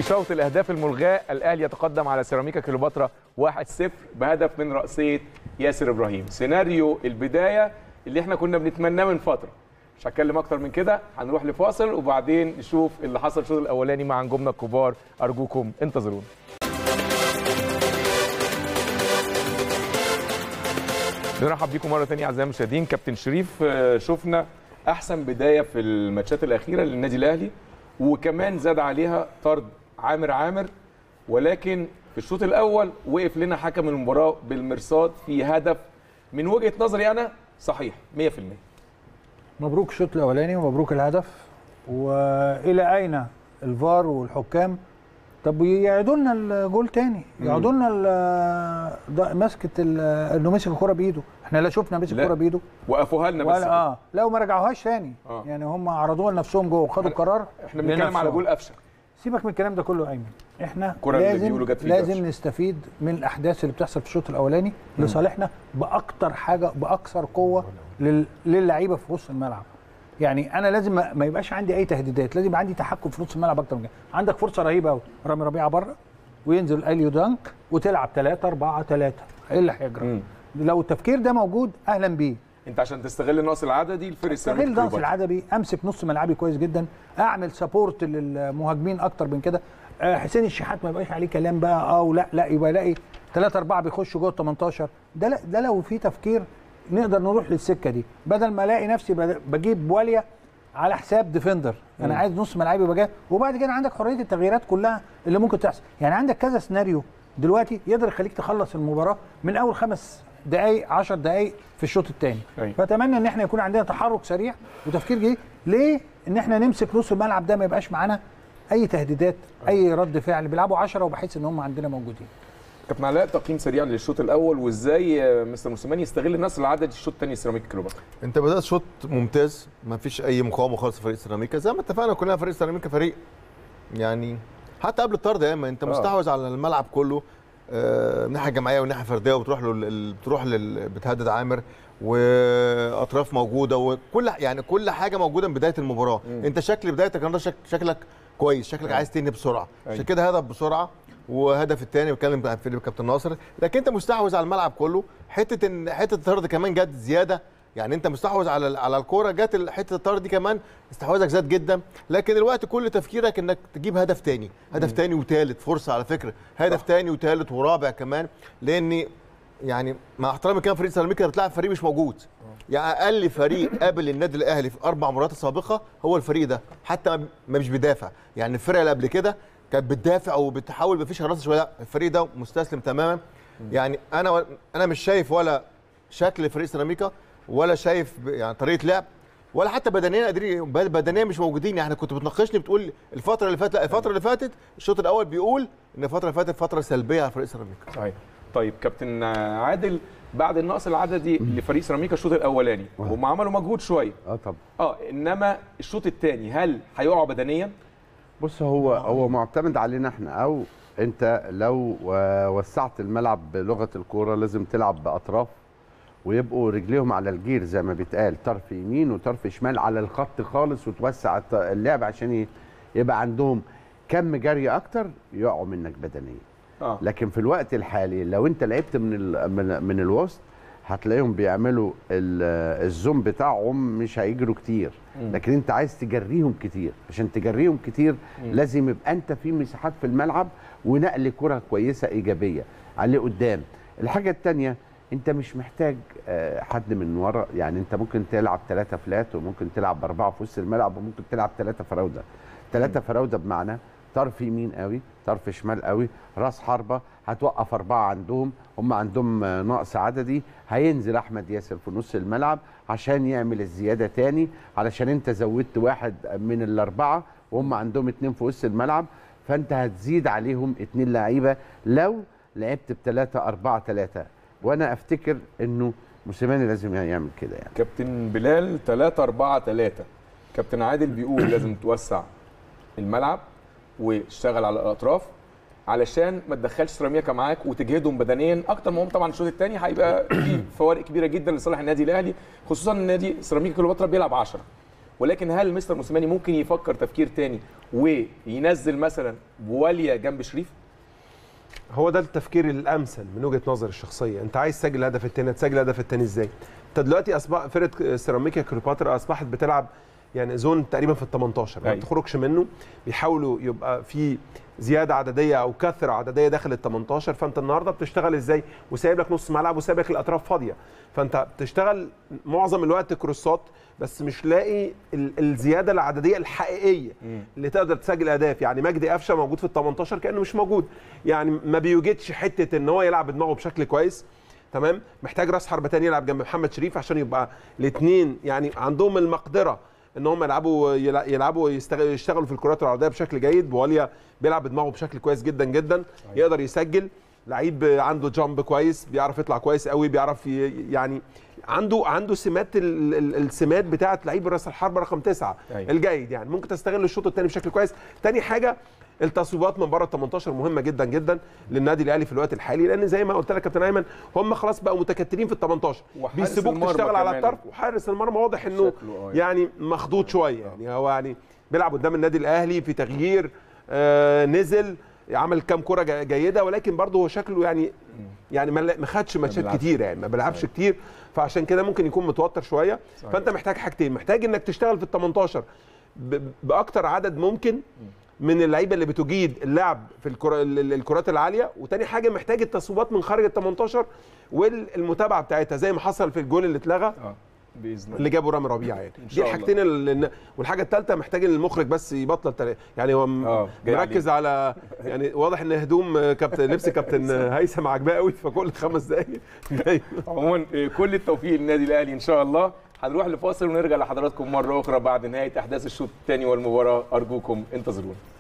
شوط الاهداف الملغاه الاهلي يتقدم على سيراميكا كليوباترا 1-0 بهدف من راسيه ياسر ابراهيم سيناريو البدايه اللي احنا كنا بنتمناه من فتره مش هتكلم اكتر من كده هنروح لفاصل وبعدين نشوف اللي حصل الشوط الاولاني مع نجومنا الكبار ارجوكم انتظرونا نرحب بيكم مره ثانيه اعزائي المشاهدين كابتن شريف آه، شفنا احسن بدايه في الماتشات الاخيره للنادي الاهلي وكمان زاد عليها طرد عامر عامر ولكن في الشوط الاول وقف لنا حكم المباراه بالمرصاد في هدف من وجهه نظري انا صحيح 100% مبروك الشوط الاولاني ومبروك الهدف والى اين الفار والحكام طب يعيدوا لنا الجول تاني يعيدوا لنا ال- ده مسكه ال- انه مسك الكره بايده احنا لا شفنا مسك لا. الكره بايده وقفوها لنا بس ولا اه لا وما رجعوهاش تاني آه. يعني هم عرضوها لنفسهم جوه وخدوا القرار احنا بنتكلم على لنفسهم. جول قفشه سيبك من الكلام ده كله يا ايمن احنا الكرة اللي لازم بيقولوا جت في لازم الجرش. نستفيد من الاحداث اللي بتحصل في الشوط الاولاني لصالحنا باكتر حاجه باكثر قوه لل- للعيبه في وسط الملعب يعني انا لازم ما ما يبقاش عندي اي تهديدات لازم يبقى عندي تحكم في نص الملعب اكتر من كده عندك فرصه رهيبه قوي رامي ربيعه بره وينزل اليو دانك وتلعب 3 4 3 ايه اللي هيجرى مم. لو التفكير ده موجود اهلا بيه انت عشان تستغل النقص العددي الفريق استغل الضغط العددي امسك نص ملعبي كويس جدا اعمل سبورت للمهاجمين اكتر من كده آه، حسين الشحات ما يبقاش عليه كلام بقى اه ولا لا يبقى يلاقي ثلاثة أربعة بيخشوا جوه ال 18 ده لا ده لو في تفكير نقدر نروح للسكة دي بدل ما الاقي نفسي بد- بجيب واليا على حساب ديفندر انا عايز نص ملعبي يبقى جاي وبعد كده عندك حريه التغييرات كلها اللي ممكن تحصل يعني عندك كذا سيناريو دلوقتي يقدر يخليك تخلص المباراه من اول خمس دقائق 10 دقائق في الشوط الثاني أيوة. فاتمنى ان احنا يكون عندنا تحرك سريع وتفكير جديد ليه ان احنا نمسك نص الملعب ده ما يبقاش معانا اي تهديدات اي رد فعل بيلعبوا 10 وبحس ان هم عندنا موجودين كابتن علاء تقييم سريع للشوط الاول وازاي آه، مستر موسيماني يستغل النقص العددي الشوط الثاني سيراميكا كليوباترا انت بدات شوط ممتاز ما فيش اي مقاومه خالص في فريق سيراميكا زي ما اتفقنا كلنا فريق سيراميكا فريق يعني حتى قبل الطرد يا اما انت آه. مستحوذ على الملعب كله آه، ناحيه جماعيه وناحيه فرديه وبتروح له ال- بتروح لل... بتهدد عامر واطراف موجوده وكل يعني كل حاجه موجوده من بدايه المباراه مم. انت شكل بدايتك النهارده شك... شكلك كويس شكلك أيوة. عايز تنهي بسرعه أيوة. عشان كده هدف بسرعه وهدف الثاني بتكلم عن فيليب كابتن ناصر لكن انت مستحوذ على الملعب كله حته ان حته الطرد كمان جت زياده يعني انت مستحوذ على على الكوره جت ال- حته الطرد دي كمان استحواذك زاد جدا لكن الوقت كل تفكيرك انك تجيب هدف تاني هدف تاني وثالث فرصه على فكره هدف تاني وثالث ورابع كمان لان يعني مع احترامي كان فريق سيراميكا بتلعب فريق مش موجود يعني اقل فريق قابل النادي الاهلي في اربع مرات السابقه هو الفريق ده حتى ما ما مش بيدافع يعني الفرقه اللي قبل كده كانت بتدافع وبتحاول مفيش حراسه شويه لا الفريق ده مستسلم تماما يعني انا و... انا مش شايف ولا شكل فريق سيراميكا ولا شايف ب- يعني طريقه لعب ولا حتى بدنيا قادرين ب- بدنيا مش موجودين يعني كنت بتناقشني بتقول الفتره اللي فاتت لا الفتره اللي فاتت الشوط الاول بيقول ان الفتره اللي فاتت فتره سلبيه على فريق سيراميكا صحيح طيب كابتن عادل بعد النقص العددي لفريق سيراميكا الشوط الاولاني هم عملوا مجهود شويه اه طبعا اه انما الشوط الثاني هل هيقعوا بدنيا بص هو هو معتمد علينا احنا او انت لو و- وسعت الملعب بلغه الكوره لازم تلعب باطراف ويبقوا رجليهم على الجير زي ما بيتقال طرف يمين وطرف شمال على الخط خالص وتوسع الط- اللعب عشان ي- يبقى عندهم كم جري اكتر يقعوا منك بدنيا اه لكن في الوقت الحالي لو انت لعبت من ال من, من الوسط هتلاقيهم بيعملوا ال- الزوم بتاعهم مش هيجروا كتير لكن انت عايز تجريهم كتير عشان تجريهم كتير لازم يبقى انت في مساحات في الملعب ونقل كره كويسه ايجابيه عليه قدام الحاجه الثانيه انت مش محتاج آه، حد من ورا يعني انت ممكن تلعب ثلاثة فلات وممكن تلعب باربعه في وسط الملعب وممكن تلعب ثلاثة فراوده ثلاثة فراوده بمعنى طرف يمين قوي طرف شمال قوي راس حربه هتوقف اربعه عندهم هم عندهم آه، نقص عددي هينزل احمد ياسر في نص الملعب عشان يعمل الزياده تاني علشان انت زودت واحد من الاربعه وهم عندهم اتنين في وسط الملعب فانت هتزيد عليهم اتنين لعيبه لو لعبت بثلاثه اربعه ثلاثه وانا افتكر انه موسيماني لازم يعمل كده يعني كابتن بلال 3 4 3 كابتن عادل بيقول لازم توسع الملعب وتشتغل على الاطراف علشان ما تدخلش سيراميكا معاك وتجهدهم بدنيا اكتر ما هم طبعا الشوط الثاني هيبقى في فوارق كبيره جدا لصالح النادي الاهلي خصوصا ان نادي سيراميكا كليوباترا بيلعب 10 ولكن هل مستر موسيماني ممكن يفكر تفكير تاني وينزل مثلا بواليا جنب شريف هو ده التفكير الامثل من وجهه نظري الشخصيه انت عايز تسجل الهدف الثاني تسجل الهدف الثاني ازاي انت دلوقتي اصبح فرقه سيراميكا كليوباترا اصبحت بتلعب يعني زون تقريبا في ال 18 ما أيوة. بتخرجش منه بيحاولوا يبقى في زياده عدديه او كثره عدديه داخل ال 18 فانت النهارده بتشتغل ازاي وسايب لك نص ملعب وسايب لك الاطراف فاضيه فانت بتشتغل معظم الوقت كروسات بس مش لاقي ال- الزياده العدديه الحقيقيه اللي تقدر تسجل اهداف يعني مجدي قفشه موجود في ال 18 كانه مش موجود يعني ما بيوجدش حته ان هو يلعب بدماغه بشكل كويس تمام محتاج راس حربه تاني يلعب جنب محمد شريف عشان يبقى الاثنين يعني عندهم المقدره ان هم يلعبوا يلع- يلعبوا يستغ- يشتغلوا في الكرات العرضيه بشكل جيد بواليا بيلعب بدماغه بشكل كويس جدا جدا يقدر يسجل لعيب عنده جامب كويس بيعرف يطلع كويس قوي بيعرف ي- يعني عنده عنده سمات ال- ال- السمات بتاعه لعيب راس الحربه رقم تسعة أيوة. الجيد يعني ممكن تستغل الشوط الثاني بشكل كويس تاني حاجه التصويبات من بره ال 18 مهمه جدا جدا للنادي الاهلي في الوقت الحالي لان زي ما قلت لك يا كابتن ايمن هم خلاص بقوا متكتلين في ال 18 وحارس بيسيبوك المرمى تشتغل على كمان. الطرف وحارس المرمى واضح انه شكله آه. يعني مخضوض شويه يعني هو يعني بيلعب قدام النادي الاهلي في تغيير آه نزل عمل كام كره جي- جيده ولكن برضه هو شكله يعني يعني ما ما خدش ماتشات بيلعبش. كتير يعني ما بيلعبش كتير فعشان كده ممكن يكون متوتر شويه فانت محتاج حاجتين محتاج انك تشتغل في ال 18 ب- باكتر عدد ممكن من اللعيبه اللي بتجيد اللعب في الكرة ال- ال- الكرات العاليه وتاني حاجه محتاج التصويبات من خارج ال 18 والمتابعه بتاعتها زي ما حصل في الجول اللي اتلغى اه باذن الله اللي جابه رامي ربيعه يعني إن دي شاء الحاجتين اللي والحاجه الثالثه محتاج ان المخرج بس يبطل تل... يعني هو م- آه، جاي مركز على يعني واضح ان هدوم كابتن لبس كابتن هيثم عجباه قوي فكل خمس دقائق جاي عموما آه، كل التوفيق للنادي الاهلي ان شاء الله هنروح لفاصل ونرجع لحضراتكم مره اخرى بعد نهايه احداث الشوط الثاني والمباراه ارجوكم انتظرونا